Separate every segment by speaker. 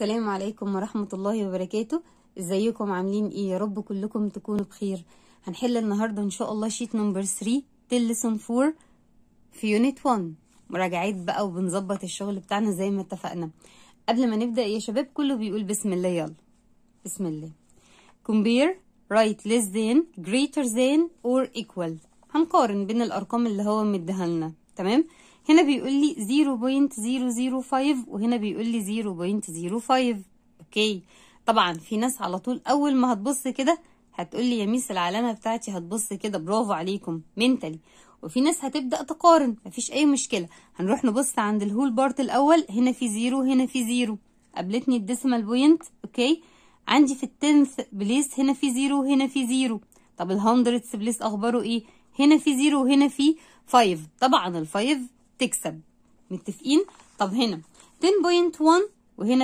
Speaker 1: السلام عليكم ورحمة الله وبركاته ازيكم عاملين ايه يا رب كلكم تكونوا بخير هنحل النهاردة ان شاء الله شيت نمبر 3 تل لسون 4 في يونت 1 مراجعات بقى وبنظبط الشغل بتاعنا زي ما اتفقنا قبل ما نبدأ يا شباب كله بيقول بسم الله يلا بسم الله compare write less than greater than or equal هنقارن بين الارقام اللي هو مديها لنا تمام هنا بيقول لي 0.005 وهنا بيقول لي 0.05 اوكي طبعا في ناس على طول اول ما هتبص كده هتقول لي يا ميس العلامه بتاعتي هتبص كده برافو عليكم منتلي وفي ناس هتبدا تقارن مفيش اي مشكله هنروح نبص عند الهول بارت الاول هنا في زيرو هنا في زيرو قابلتني الديسيمال بوينت اوكي عندي في التنث بليس هنا في زيرو هنا في زيرو طب الهندردز بليس اخباره ايه هنا في زيرو وهنا في 5 طبعا الفايف تكسب متفقين طب هنا 10.1 وهنا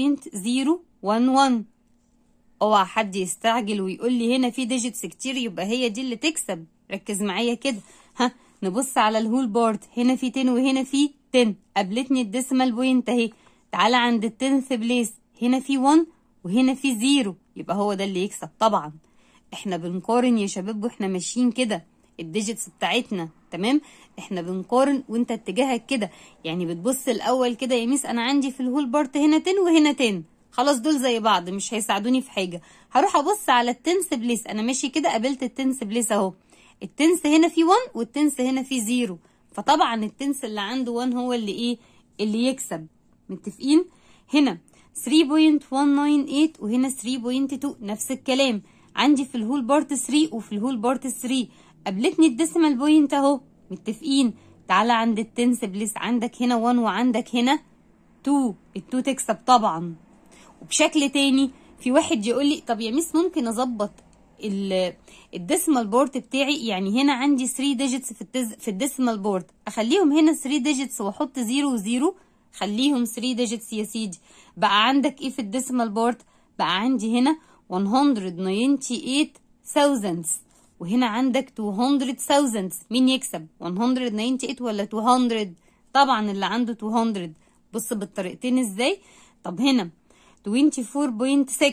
Speaker 1: 10.011 اوعى حد يستعجل ويقول لي هنا في ديجيتس كتير يبقى هي دي اللي تكسب ركز معايا كده ها نبص على الهول بارت هنا في 10 وهنا في 10 قابلتني الديسيمال بوينت اهي تعالى عند التنث بليس هنا في 1 وهنا في 0 يبقى هو ده اللي يكسب طبعا احنا بنقارن يا شباب واحنا ماشيين كده الديجيتس بتاعتنا تمام احنا بنقارن وانت اتجاهك كده يعني بتبص الاول كده يا ميس انا عندي في الهول بارت هنا 10 وهنا 10 خلاص دول زي بعض مش هيساعدوني في حاجه هروح ابص على التنس بليس انا ماشي كده قابلت التنس بليس اهو التنس هنا في 1 والتنس هنا في 0 فطبعا التنس اللي عنده 1 هو اللي ايه اللي يكسب متفقين هنا 3.198 وهنا 3.2 نفس الكلام عندي في الهول بارت 3 وفي الهول بارت 3 قابلتني الديسيمال بوينت اهو متفقين تعالى عند التنس بليس عندك هنا 1 وعندك هنا 2 ال2 تكسب طبعا وبشكل تاني في واحد يقول لي طب يا ميس ممكن اظبط الديسيمال بورد بتاعي يعني هنا عندي 3 ديجيتس في التز... في الديسيمال بورد اخليهم هنا 3 ديجيتس واحط 0 و0 خليهم 3 ديجيتس يا سيدي بقى عندك ايه في الديسيمال بورد بقى عندي هنا 198 thousands وهنا عندك 200 thousands مين يكسب 198 ولا 200 طبعا اللي عنده 200 بص بالطريقتين ازاي طب هنا 24.6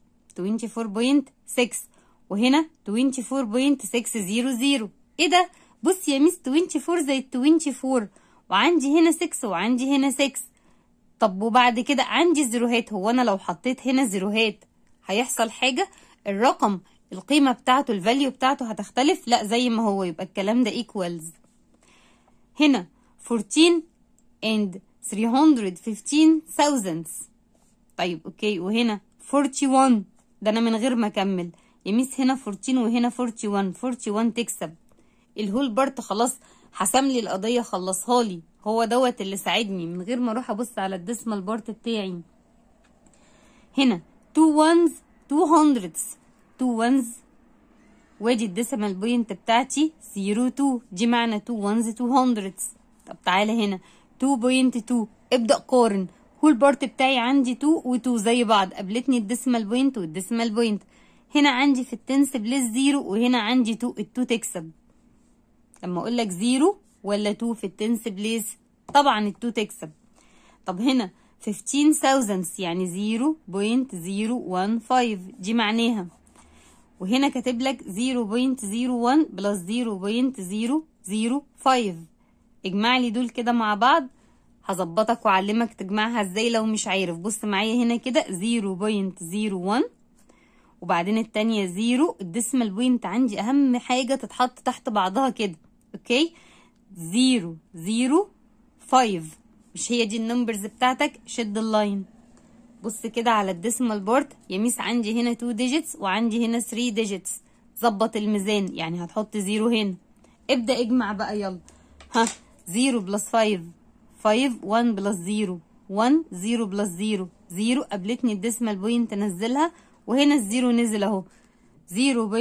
Speaker 1: 24.6 وهنا 24.600 ايه ده بص يا ميس 24 زي 24 وعندي هنا 6 وعندي هنا 6 طب وبعد كده عندي زيروهات هو انا لو حطيت هنا زيروهات هيحصل حاجة الرقم القيمة بتاعته الفاليو بتاعته هتختلف لا زي ما هو يبقى الكلام ده equals هنا 14 and 315 thousands طيب اوكي وهنا 41 ده انا من غير ما اكمل يا ميس هنا 14 وهنا 41 41 تكسب الهول بارت خلاص حسم لي القضية خلصها لي هو دوت اللي ساعدني من غير ما اروح ابص على الديسمال بارت بتاعي هنا 2 ones 2 hundreds 2 ones وادي الديسيمال بوينت بتاعتي 0 2 دي معنى 2 ones 2 hundreds طب تعالى هنا 2.2 ابدأ قارن هول بارت بتاعي عندي 2 و2 زي بعض قابلتني الديسيمال بوينت والديسيمال بوينت هنا عندي في التنس بليس 0 وهنا عندي 2 ال2 تكسب لما اقول لك 0 ولا 2 في التنس بليس طبعا ال2 تكسب طب هنا 15 thousands يعني 0.015 دي معناها وهنا كاتب لك 0.01 بلس 0.005 اجمع لي دول كده مع بعض هظبطك واعلمك تجمعها ازاي لو مش عارف بص معايا هنا كده 0.01 وبعدين التانية 0 الديسمال بوينت عندي اهم حاجة تتحط تحت بعضها كده اوكي 0 0 5 مش هي دي النمبرز بتاعتك شد اللاين بص كده على الديسمال بورد يا ميس عندي هنا 2 ديجيتس وعندي هنا 3 ديجيتس ظبط الميزان يعني هتحط 0 هنا ابدأ اجمع بقى يلا ها 0 بلس 5 5 1 بلس 0 1 0 بلس 0 0 قابلتني الديسمال بوينت انزلها وهنا الزيرو نزل اهو 0.015 0.015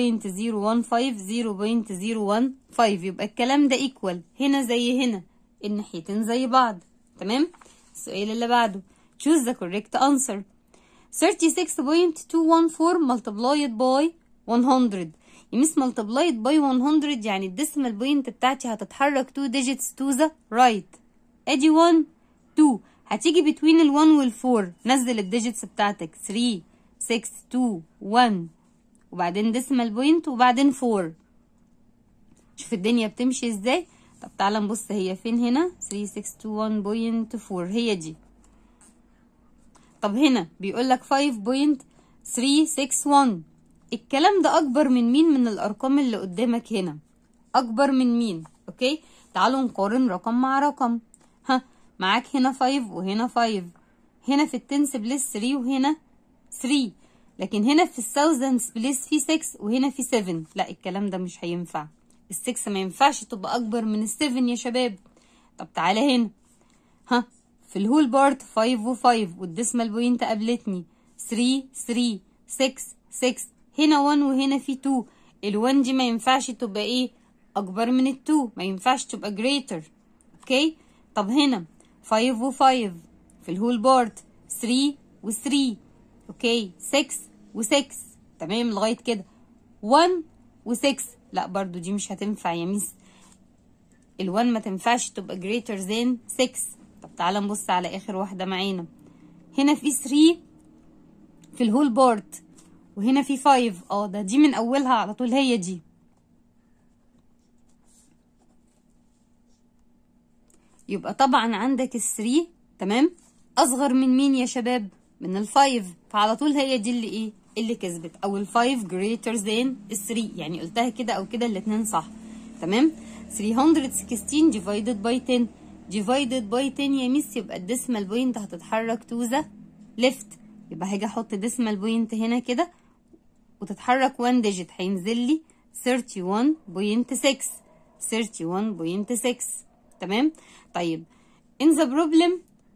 Speaker 1: يبقى الكلام ده ايكوال هنا زي هنا الناحيتين زي بعض تمام السؤال اللي بعده choose the correct answer 36.214 multiplied by 100 يمس multiplied by 100 يعني الديسمال بوينت بتاعتي هتتحرك 2 digits to the right ادي 1 2 هتيجي between ال 1 وال 4 نزل الديجيتس بتاعتك 3 6 2 1 وبعدين ديسمال بوينت وبعدين 4 شوف الدنيا بتمشي ازاي طب تعالى نبص هي فين هنا 3621.4 هي دي طب هنا بيقول لك 5.361 الكلام ده اكبر من مين من الارقام اللي قدامك هنا اكبر من مين اوكي تعالوا نقارن رقم مع رقم ها معاك هنا 5 وهنا 5 هنا في التنس بليس 3 وهنا 3 لكن هنا في الثاوزندز بليس في 6 وهنا في 7 لا الكلام ده مش هينفع ال6 ما ينفعش تبقى اكبر من ال7 يا شباب طب تعالى هنا ها في الهول بارت 5 و5 والديسمال بوينت قابلتني 3 3 6 6 هنا 1 وهنا في 2 ال1 دي ما ينفعش تبقى ايه اكبر من ال2 ما ينفعش تبقى greater اوكي طب هنا 5 و5 في الهول بارت 3 و3 اوكي 6 و6 تمام لغايه كده 1 و6 لا برضو دي مش هتنفع يا ميس ال1 ما تنفعش تبقى greater than 6 طب تعالى نبص على اخر واحده معانا هنا في 3 في الهول بارت وهنا في 5 اه ده دي من اولها على طول هي دي يبقى طبعا عندك الثري تمام اصغر من مين يا شباب من الفايف فعلى طول هي دي اللي ايه اللي كسبت او الفايف greater than الثري يعني قلتها كده او كده الاتنين صح تمام 316 divided by 10 divided by 10 يا ميس يبقى الديسمال بوينت هتتحرك تو ذا ليفت يبقى هاجي احط ديسمال بوينت هنا كده وتتحرك 1 ديجيت هينزل لي 31.6 31.6 تمام طيب in the problem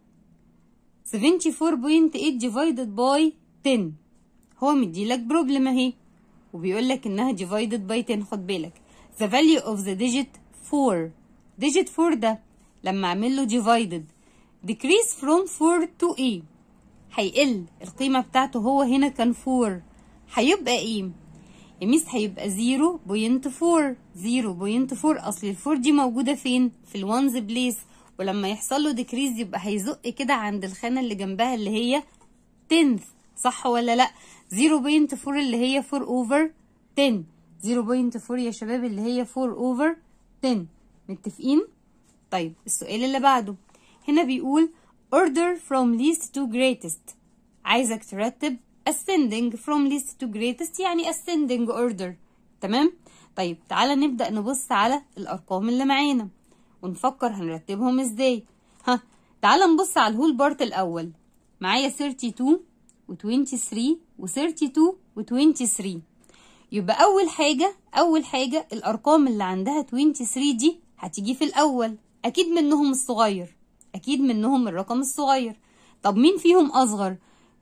Speaker 1: 74.8 divided by 10 هو مديلك بروبلم اهي وبيقول لك انها divided by 10 خد بالك the value of the digit 4 digit 4 ده لما اعمل له divided decrease from 4 to a هيقل القيمة بتاعته هو هنا كان 4 هيبقى ايه يا ميس هيبقى 0.4 0.4 اصل الفور دي موجودة فين في الوانز بليس ولما يحصل له ديكريز يبقى هيزق كده عند الخانة اللي جنبها اللي هي 10 صح ولا لا 0.4 اللي هي 4 over 10 0.4 يا شباب اللي هي 4 over 10 متفقين طيب السؤال اللي بعده هنا بيقول order from least to greatest عايزك ترتب ascending from least to greatest يعني ascending order تمام طيب تعالى نبدأ نبص على الأرقام اللي معانا ونفكر هنرتبهم ازاي ها تعالى نبص على الهول بارت الأول معايا 32 و23 و32 و23 يبقى أول حاجة أول حاجة الأرقام اللي عندها 23 دي هتيجي في الأول أكيد منهم الصغير أكيد منهم الرقم الصغير طب مين فيهم أصغر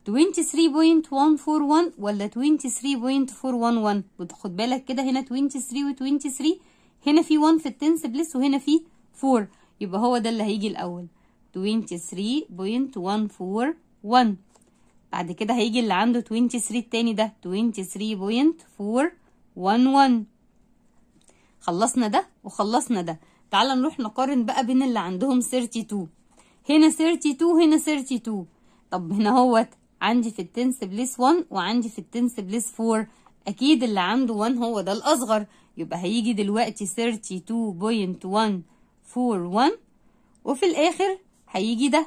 Speaker 1: 23.141 ولا 23.411 خد بالك كده هنا 23 و 23 هنا في 1 في التنس بلس وهنا في 4 يبقى هو ده اللي هيجي الأول 23.141 بعد كده هيجي اللي عنده 23 التاني ده 23.411 خلصنا ده وخلصنا ده تعال نروح نقارن بقى بين اللي عندهم 32 هنا 32 هنا 32 طب هنا هوت عندي في التنس بليس 1 وعندي في التنس بليس 4 اكيد اللي عنده 1 هو ده الاصغر يبقى هيجي دلوقتي 32.141 وفي الاخر هيجي ده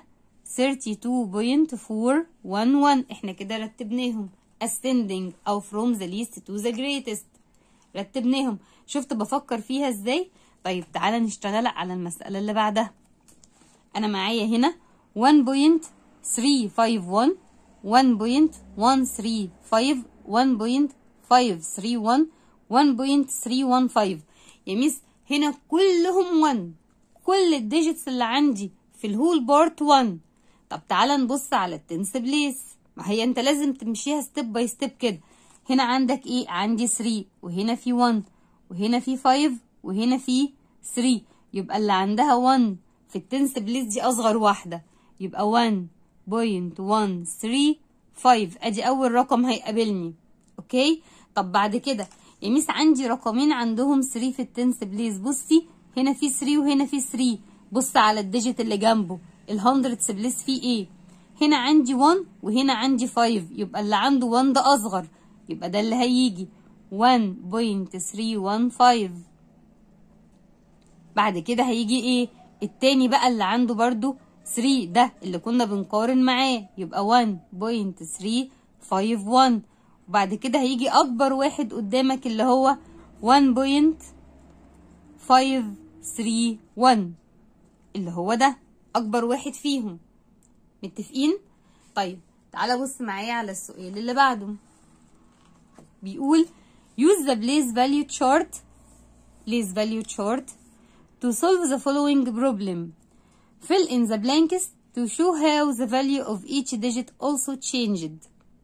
Speaker 1: 32.411 احنا كده رتبناهم ascending او from the least to the greatest رتبناهم شفت بفكر فيها ازاي طيب تعالى نشتغل على المسألة اللي بعدها انا معايا هنا 1.351 1.135 1.531 1.315 يا ميس هنا كلهم 1 كل الديجيتس اللي عندي في الهول بارت 1 طب تعالى نبص على التنس بليس ما هي انت لازم تمشيها ستيب باي ستيب كده هنا عندك ايه عندي 3 وهنا في 1 وهنا في 5 وهنا في 3 يبقى اللي عندها 1 في التنس بليس دي اصغر واحده يبقى 1.135 ادي اول رقم هيقابلني اوكي طب بعد كده يا ميس عندي رقمين عندهم 3 في التنس بليز بصي هنا في 3 وهنا في 3 بص على الديجيت اللي جنبه الهندردز بليس فيه ايه هنا عندي 1 وهنا عندي 5 يبقى اللي عنده 1 ده اصغر يبقى ده اللي هيجي 1.315 بعد كده هيجي ايه التاني بقى اللي عنده برضو 3 ده اللي كنا بنقارن معاه يبقى 1.351 وبعد كده هيجي اكبر واحد قدامك اللي هو 1.531 اللي هو ده اكبر واحد فيهم متفقين طيب تعالى بص معايا على السؤال اللي بعده بيقول use the place value chart place value chart to solve the following problem fill in the blanks to show how the value of each digit also changed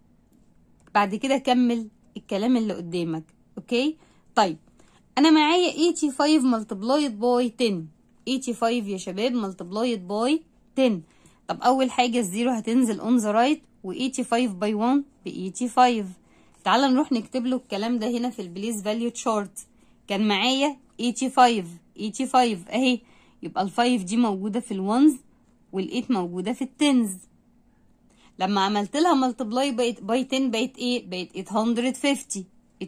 Speaker 1: بعد كده كمل الكلام اللي قدامك اوكي طيب انا معايا 85 multiplied by 10 85 يا شباب multiplied by 10 طب اول حاجه الزيرو هتنزل on the right و85 by 1 ب 85 تعال نروح نكتب له الكلام ده هنا في البليس فاليو تشارت كان معايا 85 85 اهي يبقى ال5 دي موجوده في الونز وال8 موجوده في التنز لما عملت لها ملتبلاي باي 10 بقت ايه بقت 850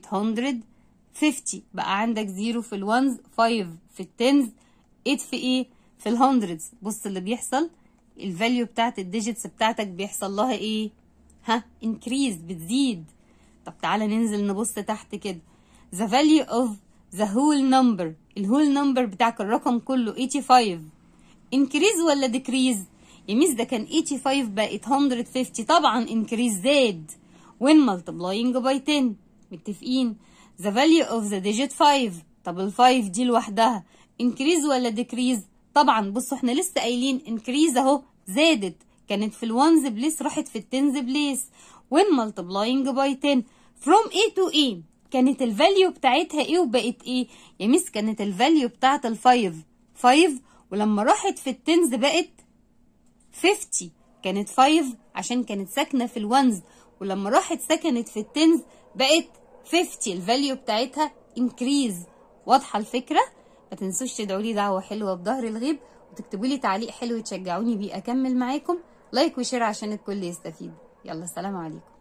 Speaker 1: 850 بقى عندك 0 في الونز 5 في التنز 8 في ايه في الهندردز بص اللي بيحصل الفاليو بتاعت الديجيتس بتاعتك بيحصل لها ايه ها انكريز بتزيد طب تعالى ننزل نبص تحت كده the value of the whole number الهول نمبر بتاعك الرقم كله 85 increase ولا decrease يا ميس ده كان 85 بقت 150 طبعا increase زاد when multiplying by 10 متفقين the value of the digit 5 طب ال 5 دي لوحدها increase ولا decrease طبعا بصوا احنا لسه قايلين increase اهو زادت كانت في الونز بليس راحت في التنز بليس when multiplying by 10 from A to A كانت الفاليو بتاعتها ايه وبقت ايه يا ميس كانت الفاليو بتاعت الفايف 5 ولما راحت في التنز بقت 50 كانت 5 عشان كانت ساكنة في الونز ولما راحت سكنت في التنز بقت 50 الفاليو بتاعتها انكريز واضحة الفكرة ما تنسوش تدعوا لي دعوة حلوة بظهر الغيب وتكتبوا لي تعليق حلو تشجعوني بيه اكمل معاكم لايك وشير عشان الكل يستفيد يلا سلام عليكم